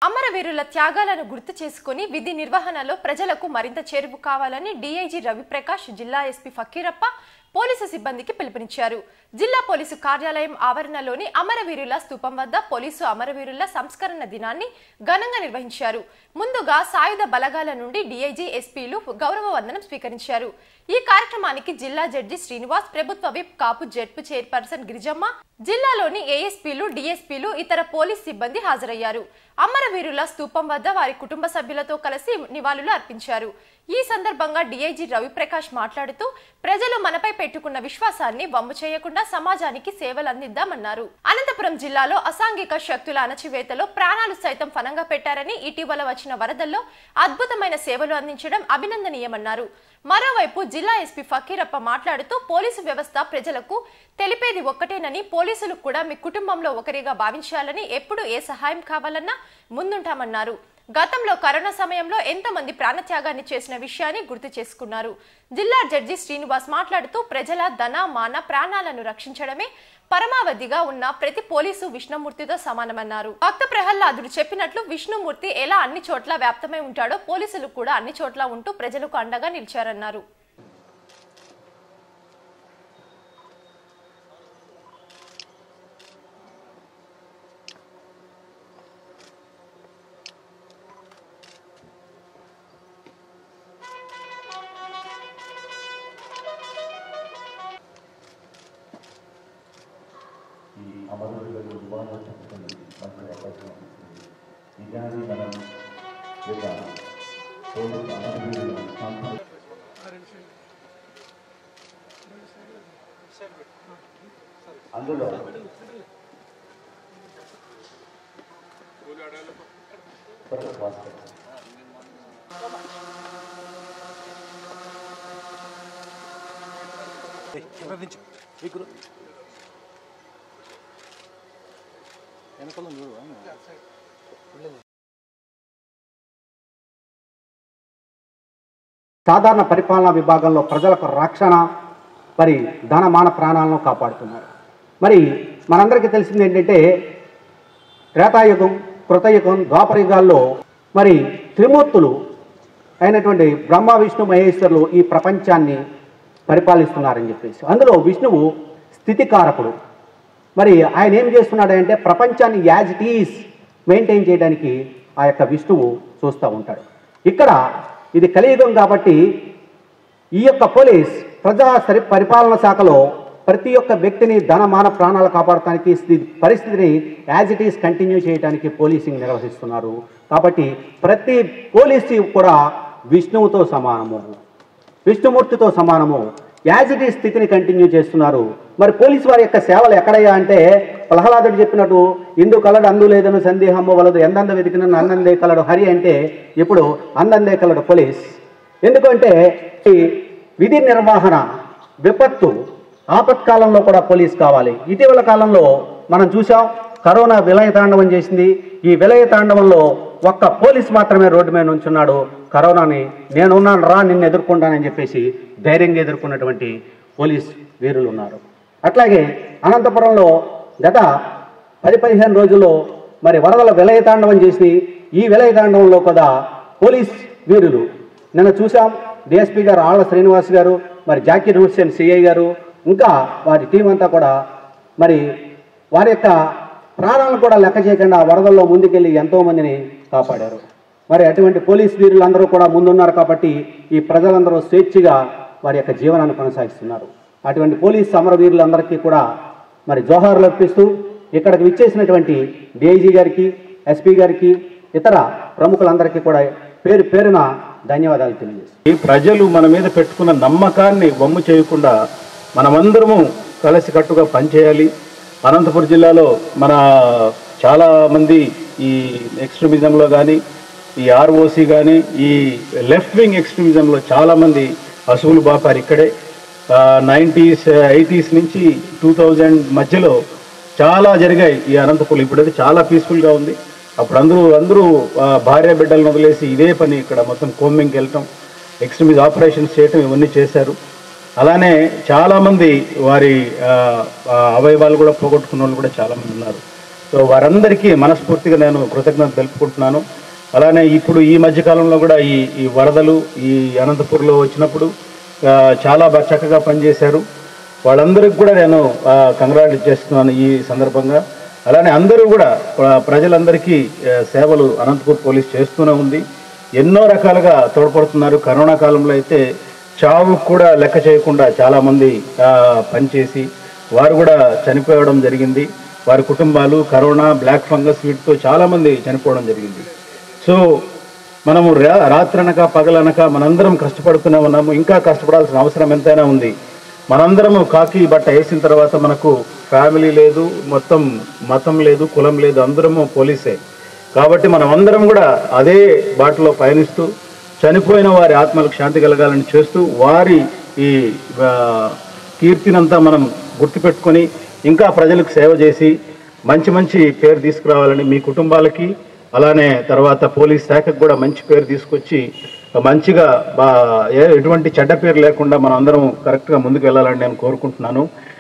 అమరవీరుల త్యాగాలను గుర్తు చేసుకుని విధి నిర్వహణలో ప్రజలకు మరింత చేరువు కావాలని డీఐజీ రవిప్రకాష్ జిల్లా ఎస్పీ ఫకీరప్ప పోలీసు సిబ్బందికి పిలుపునిచ్చారు జిల్లా పోలీసు కార్యాలయం ఆవరణలోని అమరవీరుల స్తూపం వద్ద పోలీసు అమరవీరుల సంస్కరణ దినాన్ని ఘనంగా నిర్వహించారు ముందుగా సాయుధ బలగాల నుండి డీఐజీ ఎస్పీలు గౌరవ వందనం స్వీకరించారు ఈ కార్యక్రమానికి జిల్లా జడ్జి శ్రీనివాస్ ప్రభుత్వ విప్ కాపు జడ్పు చైర్పర్సన్ గిరిజమ్మ జిల్లాలోని ఏఎస్పీలు డీఎస్పీలు ఇతర పోలీస్ సిబ్బంది హాజరయ్యారు అమరవీరుల స్తూపం వద్ద వారి కుటుంబ సభ్యులతో కలిసి నివాళులు అర్పించారు ఈ సందర్భంగా డీఐజీ రవిప్రకాష్ మాట్లాడుతూ ప్రజలు మనపై పెట్టుకున్న విశ్వాసాన్ని వమ్ము చేయకుండా సమాజానికి సేవలు అందిద్దామన్నారు అనంతపురం జిల్లాలో అసాంఘిక శక్తుల అణచివేతలో ప్రాణాలు సైతం ఫనంగా పెట్టారని ఇటీవల వచ్చిన వరదల్లో అద్భుతమైన సేవలు అందించడం అభినందనీయమన్నారు మరోవైపు జిల్లా ఎస్పీ ఫకీరప్ప మాట్లాడుతూ పోలీసు వ్యవస్థ ప్రజలకు తెలిపేది ఒక్కటేనని పోలీసులు కూడా మీ కుటుంబంలో ఒకరిగా భావించాలని ఎప్పుడు ఏ సహాయం కావాలన్నా ముందుంటామన్నారు గతంలో కరోనా సమయంలో ఎంతో మంది ప్రాణత్యాగాన్ని చేసిన విషయాన్ని గుర్తు చేసుకున్నారు జిల్లా జడ్జి శ్రీనివాస్ మాట్లాడుతూ ప్రజల ధన మాన ప్రాణాలను రక్షించడమే పరమావధిగా ఉన్న ప్రతి పోలీసు విష్ణుమూర్తితో సమానమన్నారు భక్త ప్రహ్లాదుడు చెప్పినట్లు విష్ణుమూర్తి ఎలా అన్ని చోట్ల వ్యాప్తమై ఉంటాడో పోలీసులు కూడా అన్ని చోట్ల ఉంటూ ప్రజలకు అండగా నిలిచారన్నారు ఈ అమరులకు వివాహం చెప్పుకుని మనకు అవకాశం ఉంటుంది నిజాన్ని మనం ఈ యొక్క పోలీసు అమరుల సంస్థ అందులో కొత్త భాస్కర్. ప్రయత్నించు ఇక్కడ వెనకాల చూడు సాధారణ పరిపాలనా విభాగంలో ప్రజలకు రక్షణ మరి ధన మాన ప్రాణాలను కాపాడుతున్నారు మరి మనందరికీ తెలిసింది ఏంటంటే త్రేతాయుగం కృతయుగం ద్వాపరయుగాల్లో మరి త్రిమూర్తులు అయినటువంటి బ్రహ్మ విష్ణు మహేశ్వరులు ఈ ప్రపంచాన్ని పరిపాలిస్తున్నారని చెప్పేసి అందులో విష్ణువు స్థితికారకుడు మరి ఆయన ఏం చేస్తున్నాడంటే ప్రపంచాన్ని యాజ్ ఇట్ ఈస్ మెయింటైన్ చేయడానికి ఆ యొక్క విష్ణువు చూస్తూ ఉంటాడు ఇక్కడ ఇది కలియుగం కాబట్టి ఈ యొక్క పోలీస్ ప్రజా సరి పరిపాలన శాఖలో ప్రతి ఒక్క వ్యక్తిని ధన మాన ప్రాణాలు కాపాడటానికి స్థి- పరిస్థితిని యాజ్ ఇట్ ఈస్ కంటిన్యూ చేయడానికి పోలీసింగ్ నిర్వహిస్తున్నారు కాబట్టి ప్రతి పోలీసు కూడా విష్ణువుతో సమానము విష్ణుమూర్తితో సమానము యాజ్ ఇట్ ఈ స్థితిని కంటిన్యూ చేస్తున్నారు మరి పోలీసు వారి యొక్క సేవలు ఎక్కడయ్యా అంటే ప్రహ్లాదుడు చెప్పినట్టు ఇందు కలడు అందు లేదని సందేహము వలదు ఎందంద వెతికిన అన్నందే కలడు హరి అంటే ఇప్పుడు అందందే కలడు పోలీస్ ఎందుకంటే ఈ విధి నిర్వహణ విపత్తు ఆపత్కాలంలో కూడా పోలీస్ కావాలి ఇటీవల కాలంలో మనం చూసాం కరోనా విలయ తాండవం చేసింది ఈ విలయ తాండవంలో ఒక్క పోలీస్ మాత్రమే రోడ్డు మీద నుంచున్నాడు కరోనాని నేనున్నాను రా నిన్ను ఎదుర్కొంటానని చెప్పేసి ధైర్యంగా ఎదుర్కొన్నటువంటి పోలీస్ వీరులు ఉన్నారు అట్లాగే అనంతపురంలో గత పది పదిహేను రోజుల్లో మరి వరదల విలయ తాండవం చేసి ఈ విలయ తాండవంలో కూడా పోలీస్ వీరులు నిన్న చూసాం డిఎస్పీ గారు ఆళ్ల శ్రీనివాస్ గారు మరి జాకీర్ హుస్సేన్ సిఐ గారు ఇంకా వారి టీం అంతా కూడా మరి వారి యొక్క ప్రాణాలను కూడా లెక్క చేయకుండా ఆ వరదల్లో ముందుకెళ్ళి ఎంతో మందిని కాపాడారు మరి అటువంటి పోలీస్ వీరులందరూ కూడా ముందున్నారు కాబట్టి ఈ ప్రజలందరూ స్వేచ్ఛగా వారి యొక్క జీవనాన్ని కొనసాగిస్తున్నారు అటువంటి పోలీస్ సమరవీరులందరికీ కూడా మరి జోహార్లు అర్పిస్తూ ఇక్కడికి విచ్చేసినటువంటి డిఐజీ గారికి ఎస్పీ గారికి ఇతర ప్రముఖులందరికీ కూడా పేరు పేరున ధన్యవాదాలు తెలియజేస్తాను ఈ ప్రజలు మన మీద పెట్టుకున్న నమ్మకాన్ని వమ్ము చేయకుండా మనమందరము కలిసికట్టుగా పనిచేయాలి అనంతపురం జిల్లాలో మన చాలా మంది ఈ ఎక్స్ట్రీమిజంలో కానీ ఈ ఆర్ఓసి కానీ ఈ లెఫ్ట్ వింగ్ ఎక్స్ట్రీమిజంలో చాలామంది అసువులు బాపారు ఇక్కడే నైంటీస్ ఎయిటీస్ నుంచి టూ థౌజండ్ మధ్యలో చాలా జరిగాయి ఈ అనంతపురం ఇప్పుడైతే చాలా పీస్ఫుల్గా ఉంది అప్పుడు అందరూ అందరూ ఆ, భార్య బిడ్డలను వదిలేసి ఇదే పని ఇక్కడ మొత్తం కోమింగ్కి వెళ్ళటం ఎక్స్ట్రీమిజ్ ఆపరేషన్స్ చేయటం ఇవన్నీ చేశారు అలానే చాలామంది వారి ఆ, ఆ, అవయవాలు కూడా పోగొట్టుకున్న వాళ్ళు కూడా చాలామంది ఉన్నారు సో సో వారందరికీ మనస్ఫూర్తిగా నేను కృతజ్ఞత తెలుపుకుంటున్నాను అలానే ఇప్పుడు ఈ మధ్య కాలంలో కూడా ఈ ఈ వరదలు ఈ అనంతపూర్లో వచ్చినప్పుడు ఆ, చాలా బాగా చక్కగా పనిచేశారు వాళ్ళందరికీ కూడా నేను కంగ్రాచులేట్ చేస్తున్నాను ఈ సందర్భంగా అలానే అందరూ కూడా ప్ర- ప్రజలందరికీ ఆ, సేవలు అనంతపూర్ పోలీస్ చేస్తూనే ఉంది ఎన్నో రకాలుగా తోడ్పడుతున్నారు కరోనా కాలంలో అయితే చావు కూడా లెక్క చేయకుండా చాలామంది ఆ, పనిచేసి వారు కూడా చనిపోవడం జరిగింది వారి కుటుంబాలు కరోనా బ్లాక్ ఫంగస్ వీటితో చాలామంది చనిపోవడం జరిగింది సో మనము రా- రాత్రనక పగలనక మనందరం కష్టపడుతూనే ఉన్నాము ఇంకా కష్టపడాల్సిన అవసరం ఎంతైనా ఉంది మనందరము కాకి బట్ట వేసిన తర్వాత మనకు ఫ్యామిలీ లేదు మొత్తం మతం లేదు కులం లేదు అందరము పోలీసే కాబట్టి మనం అందరం కూడా అదే బాటలో పయనిస్తూ చనిపోయిన వారి ఆత్మలకు శాంతి కలగాలని చేస్తూ వారి ఈ ఆ, కీర్తినంతా మనం గుర్తుపెట్టుకొని ఇంకా ప్రజలకు సేవ చేసి మంచి మంచి పేరు తీసుకురావాలని మీ కుటుంబాలకి అలానే తర్వాత పోలీస్ శాఖకు కూడా మంచి పేరు తీసుకొచ్చి మంచిగా బా ఏ- ఎటువంటి చెడ్డ పేరు లేకుండా మనం అందరం కరెక్ట్గా ముందుకు వెళ్ళాలని నేను కోరుకుంటున్నాను